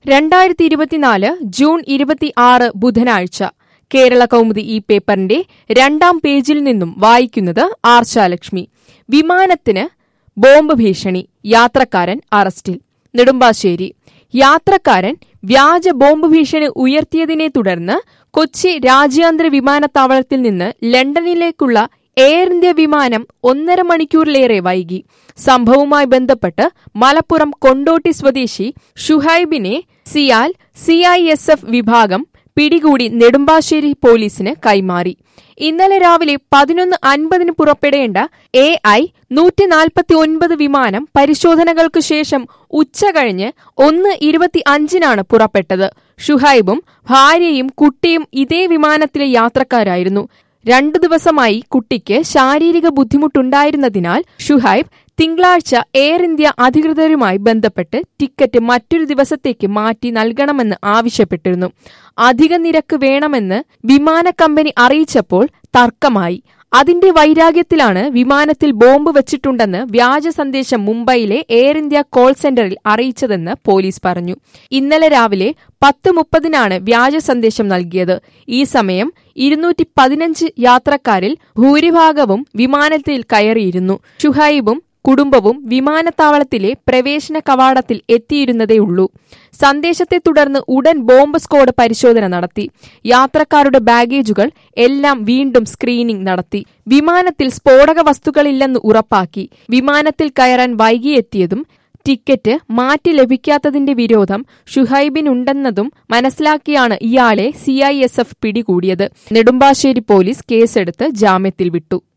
രണ്ടായിരത്തി ഇരുപത്തിനാല് ജൂൺ ഇരുപത്തി ആറ് ബുധനാഴ്ച കേരള കൗമുദി ഈ പേപ്പറിന്റെ രണ്ടാം പേജിൽ നിന്നും വായിക്കുന്നത് ആർഷാലക്ഷ്മി വിമാനത്തിന് ബോംബ് ഭീഷണി യാത്രക്കാരൻ അറസ്റ്റിൽ നെടുമ്പാശ്ശേരി യാത്രക്കാരൻ വ്യാജ ബോംബ് ഭീഷണി ഉയർത്തിയതിനെ തുടർന്ന് കൊച്ചി രാജ്യാന്തര വിമാനത്താവളത്തിൽ നിന്ന് ലണ്ടനിലേക്കുള്ള എയർ ഇന്ത്യ വിമാനം ഒന്നര മണിക്കൂറിലേറെ വൈകി സംഭവവുമായി ബന്ധപ്പെട്ട് മലപ്പുറം കൊണ്ടോട്ടി സ്വദേശി ഷുഹൈബിനെ CIAL C I S F വിഭാഗം പിടികൂടി നെടുമ്പാശ്ശേരി പോലീസിന് കൈമാറി ഇന്നലെ രാവിലെ പതിനൊന്ന് അൻപതിന് പുറപ്പെടേണ്ട എ ഐ നൂറ്റി നാൽപ്പത്തി ഒൻപത് വിമാനം പരിശോധനകൾക്കു ശേഷം ഉച്ച കഴിഞ്ഞ് ഒന്ന് ഇരുപത്തി അഞ്ചിനാണ് പുറപ്പെട്ടത് ഷുഹൈബും ഭാര്യയും കുട്ടിയും ഇതേ വിമാനത്തിലെ യാത്രക്കാരായിരുന്നു രണ്ടു ദിവസമായി കുട്ടിക്ക് ശാരീരിക ബുദ്ധിമുട്ടുണ്ടായിരുന്നതിനാൽ ഷുഹൈബ് തിങ്കളാഴ്ച എയർ ഇന്ത്യ അധികൃതരുമായി ബന്ധപ്പെട്ട് ടിക്കറ്റ് മറ്റൊരു ദിവസത്തേക്ക് മാറ്റി നൽകണമെന്ന് ആവശ്യപ്പെട്ടിരുന്നു അധിക നിരക്ക് വേണമെന്ന് വിമാന കമ്പനി അറിയിച്ചപ്പോൾ തർക്കമായി അതിന്റെ വൈരാഗ്യത്തിലാണ് വിമാനത്തിൽ ബോംബ് വെച്ചിട്ടുണ്ടെന്ന് വ്യാജ സന്ദേശം മുംബൈയിലെ എയർ ഇന്ത്യ കോൾ സെന്ററിൽ അറിയിച്ചതെന്ന് പോലീസ് പറഞ്ഞു ഇന്നലെ രാവിലെ പത്ത് മുപ്പതിനാണ് വ്യാജ സന്ദേശം നൽകിയത് ഈ സമയം ഇരുന്നൂറ്റി പതിനഞ്ച് യാത്രക്കാരിൽ ഭൂരിഭാഗവും വിമാനത്തിൽ കയറിയിരുന്നു ഷുഹൈബും കുടുംബവും വിമാനത്താവളത്തിലെ പ്രവേശന കവാടത്തിൽ എത്തിയിരുന്നതേയുള്ളൂ സന്ദേശത്തെ തുടർന്ന് ഉടൻ ബോംബ് സ്ക്വാഡ് പരിശോധന നടത്തി യാത്രക്കാരുടെ ബാഗേജുകൾ എല്ലാം വീണ്ടും സ്ക്രീനിംഗ് നടത്തി വിമാനത്തിൽ സ്ഫോടക വസ്തുക്കളില്ലെന്ന് ഉറപ്പാക്കി വിമാനത്തിൽ കയറാൻ വൈകിയെത്തിയതും ടിക്കറ്റ് മാറ്റി ലഭിക്കാത്തതിന്റെ വിരോധം ഷുഹൈബിനുണ്ടെന്നതും മനസ്സിലാക്കിയാണ് ഇയാളെ സിഐഎസ്എഫ് പിടികൂടിയത് നെടുമ്പാശ്ശേരി പോലീസ് കേസെടുത്ത് ജാമ്യത്തിൽ വിട്ടു